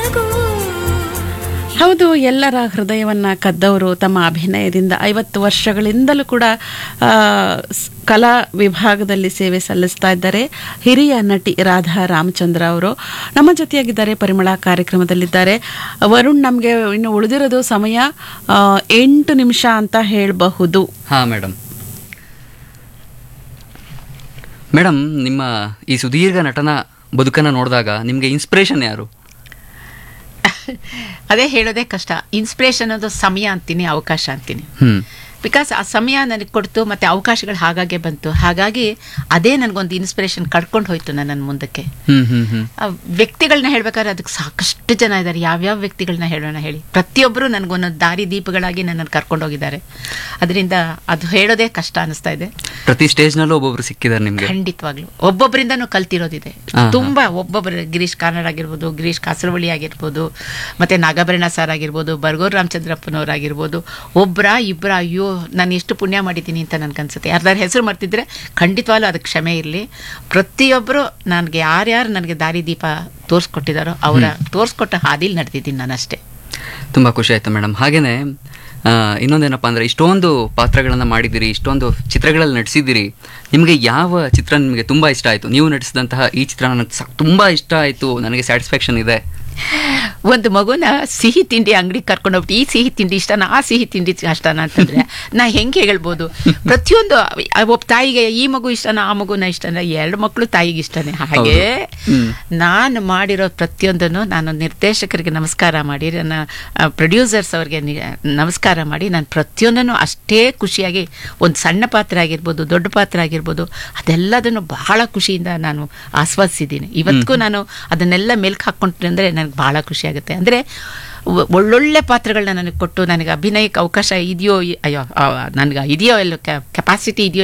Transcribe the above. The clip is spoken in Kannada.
ಹೌದು ಎಲ್ಲರ ಹೃದಯವನ್ನ ಕದ್ದವರು ತಮ್ಮ ಅಭಿನಯದಿಂದ ಐವತ್ತು ವರ್ಷಗಳಿಂದಲೂ ಕೂಡ ಆ, ಸ್- ಕಲಾ ವಿಭಾಗದಲ್ಲಿ ಸೇವೆ ಸಲ್ಲಿಸ್ತಾ ಇದ್ದಾರೆ ಹಿರಿಯ ನಟಿ ರಾಧಾ ರಾಮಚಂದ್ರ ಅವರು ನಮ್ಮ ಜೊತೆಯಾಗಿದ್ದಾರೆ ಪರಿಮಳ ಕಾರ್ಯಕ್ರಮದಲ್ಲಿದ್ದಾರೆ ವರುಣ್ ನಮಗೆ ಇನ್ನು ಉಳಿದಿರೋದು ಸಮಯ ಆ, ಎಂಟು ನಿಮಿಷ ಅಂತ ಹೇಳಬಹುದು ಹಾ ಮೇಡಮ್ ಮೇಡಮ್ ನಿಮ್ಮ ಈ ಸುದೀರ್ಘ ನಟನ ಬದುಕನ್ನು ನೋಡಿದಾಗ ನಿಮಗೆ ಇನ್ಸ್ಪಿರೇಷನ್ ಯಾರು ಅದೇ ಹೇಳೋದೇ ಕಷ್ಟ ಇನ್ಸ್ಪಿರೇಷನ್ ಅನ್ನೋದು ಸಮಯ ಅಂತೀನಿ ಅವಕಾಶ ಅಂತೀನಿ ಹ್ಮ್ ಬಿಕಾಸ್ ಆ ಸಮಯ ನನಗೆ ಕೊಡ್ತು ಮತ್ತೆ ಅವಕಾಶಗಳು ಹಾಗಾಗೆ ಬಂತು ಹಾಗಾಗಿ ಅದೇ ನನಗೊಂದು ಇನ್ಸ್ಪಿರೇಷನ್ ಕಡ್ಕೊಂಡು ಹೋಯ್ತು ನನ್ನ ಮುಂದಕ್ಕೆ ಹ್ಮ್ ಹ್ಮ್ ಹ್ಮ್ ಆ ವ್ಯಕ್ತಿಗಳನ್ನ ಹೇಳ್ಬೇಕಾದ್ರೆ ಅದಕ್ಕೆ ಸಾಕಷ್ಟು ಜನ ಇದ್ದಾರೆ ಯಾವ್ಯಾವ ವ್ಯಕ್ತಿಗಳನ್ನ ಹೇಳೋಣ ಹೇಳಿ ಪ್ರತಿಯೊಬ್ಬರು ನನಗೊಂದೊಂದು ದಾರಿ ದೀಪಗಳಾಗಿ ನನ್ನನ್ನು ಕರ್ಕೊಂಡು ಹೋಗಿದ್ದಾರೆ ಅದರಿಂದ ಅದು ಹೇಳೋದೇ ಕಷ್ಟ ಅನಿಸ್ತಾ ಇದೆ ಪ್ರತಿ ಸ್ಟೇಜ್ನಲ್ಲೂ ಒಬ್ಬೊಬ್ರು ಸಿಕ್ಕಿದ್ದಾರೆ ನಿಮ್ಗೆ ಖಂಡಿತವಾಗ್ಲು ಒಬ್ಬೊಬ್ಬರಿಂದನೂ ಕಲ್ತಿರೋದಿದೆ ಹಾ, ಹಾ. ತುಂಬಾ ಒಬ್ಬೊಬ್ಬರು ಗಿರೀಶ್ ಕಾರ್ನಾಡ್ ಆಗಿರ್ಬೋದು ಗಿರೀಶ್ ಕಾಸರವಳ್ಳಿ ಆಗಿರ್ಬೋದು ಮತ್ತೆ ನಾಗಭರಣ ಸರ್ ಆಗಿರ್ಬೋದು ಬರ್ಗೂರ್ ರಾಮಚಂದ್ರಪ್ಪನವರಾಗಿರ್ಬೋದು ಒಬ್ರ ಇಬ್ಬರ ಅಯ್ಯೋ ನಾನು ಎಷ್ಟು ಪುಣ್ಯ ಮಾಡಿದ್ದೀನಿ ಅಂತ ನನ್ಗನ್ಸುತ್ತೆ ಯಾರ್ದಾರು ಹೆಸರು ಮರ್ತಿದ್ರೆ ಖಂಡಿತವಾಗ್ಲೂ ಅದಕ್ಕೆ ಕ್ಷಮೆ ಇರಲಿ ಪ್ರತಿಯೊಬ್ಬರು ನನಗೆ ಯಾರ್ಯಾರು ನನಗೆ ದಾರಿ ದೀಪ ತೋರಿಸ್ಕೊಟ್ಟಿದ್ದಾರೋ ಅವರ ತೋರಿಸ್ಕೊಟ್ಟ ಹಾದಿಲಿ ನಡೆದಿದ್ದೀನಿ ನಾನಷ್ಟೇ ತುಂಬ ಖುಷಿ ಆಯ್ತು ಮೇಡಮ್ ಹಾಗೇನೆ ಆ, ಇನ್ನೊಂದೇನಪ್ಪ ಅಂದ್ರೆ ಇಷ್ಟೊಂದು ಪಾತ್ರಗಳನ್ನ ಮಾಡಿದಿರಿ ಇಷ್ಟೊಂದು ಚಿತ್ರಗಳಲ್ಲಿ ನಟಿಸಿದಿರಿ ನಿಮಗೆ ಯಾವ ಚಿತ್ರ ನಿಮಗೆ ತುಂಬಾ ಇಷ್ಟ ಆಯ್ತು ನೀವು ನಟಿಸಿದಂತಹ ಈ ಚಿತ್ರ ನನಗೆ ಸ- ತುಂಬಾ ಇಷ್ಟ ಆಯ್ತು ನನಗೆ ಸ್ಯಾಟಿಸ್ಫ್ಯಾಕ್ಷನ್ ಇದೆ ಒಂದು ಮಗುನ ಸಿಹಿ ತಿಂಡಿ ಅಂಗಡಿ ಕರ್ಕೊಂಡು ಹೋಗ್ಬಿಟ್ಟು ಈ ಸಿಹಿ ತಿಂಡಿ ಇಷ್ಟನ ಆ ಸಿಹಿ ತಿಂಡಿ ಅಷ್ಟನ ಅಂತಂದ್ರೆ ನಾ ಹೆಂಗೆ ಹೇಳ್ಬೋದು ಪ್ರತಿಯೊಂದು ಆ ಒಬ್ಬ ತಾಯಿಗೆ ಈ ಮಗು ಇಷ್ಟನ ಆ ಮಗುನ ಇಷ್ಟನ ಎರಡು ಮಕ್ಕಳು ತಾಯಿಗೆ ಇಷ್ಟನೇ ಹಾಗೆ ಹ್ಮ್. ನಾನು ಮಾಡಿರೋ ಪ್ರತಿಯೊಂದನ್ನು ನಾನು ನಿರ್ದೇಶಕರಿಗೆ ನಮಸ್ಕಾರ ಮಾಡಿ ನನ್ನ ಪ್ರೊಡ್ಯೂಸರ್ಸ್ ಅವ್ರಿಗೆ ನಿ- ನಮಸ್ಕಾರ ಮಾಡಿ ನಾನು ಪ್ರತಿಯೊಂದನ್ನು ಅಷ್ಟೇ ಖುಷಿಯಾಗಿ ಒಂದು ಸಣ್ಣ ಪಾತ್ರ ಆಗಿರ್ಬೋದು ದೊಡ್ಡ ಪಾತ್ರ ಆಗಿರ್ಬೋದು ಅದೆಲ್ಲದನ್ನು ಬಹಳ ಖುಷಿಯಿಂದ ನಾನು ಆಸ್ವಾದಿಸಿದ್ದೀನಿ ಇವತ್ತಿಗೂ ನಾನು ಅದನ್ನೆಲ್ಲ ಮೆಲ್ಕ್ ಹಾಕ್ಕೊಂಡ್ರೆ ಅಂದರೆ ನನಗೆ ಬಹಳ ಖುಷಿ ಆಗುತ್ತೆ ಅಂದರೆ ಒ- ಒಳ್ಳೊಳ್ಳೆ ಪಾತ್ರಗಳನ್ನ ನನಗೆ ಕೊಟ್ಟು ನನಗೆ ಅಭಿನಯಕ್ಕೆ ಅವಕಾಶ ಇದೆಯೋ ಇ- ಅಯ್ಯೋ ನನಗೆ ಇದೆಯೋ ಎಲ್ಲೋ ಕೆಪಾಸಿಟಿ ಇದೆಯೋ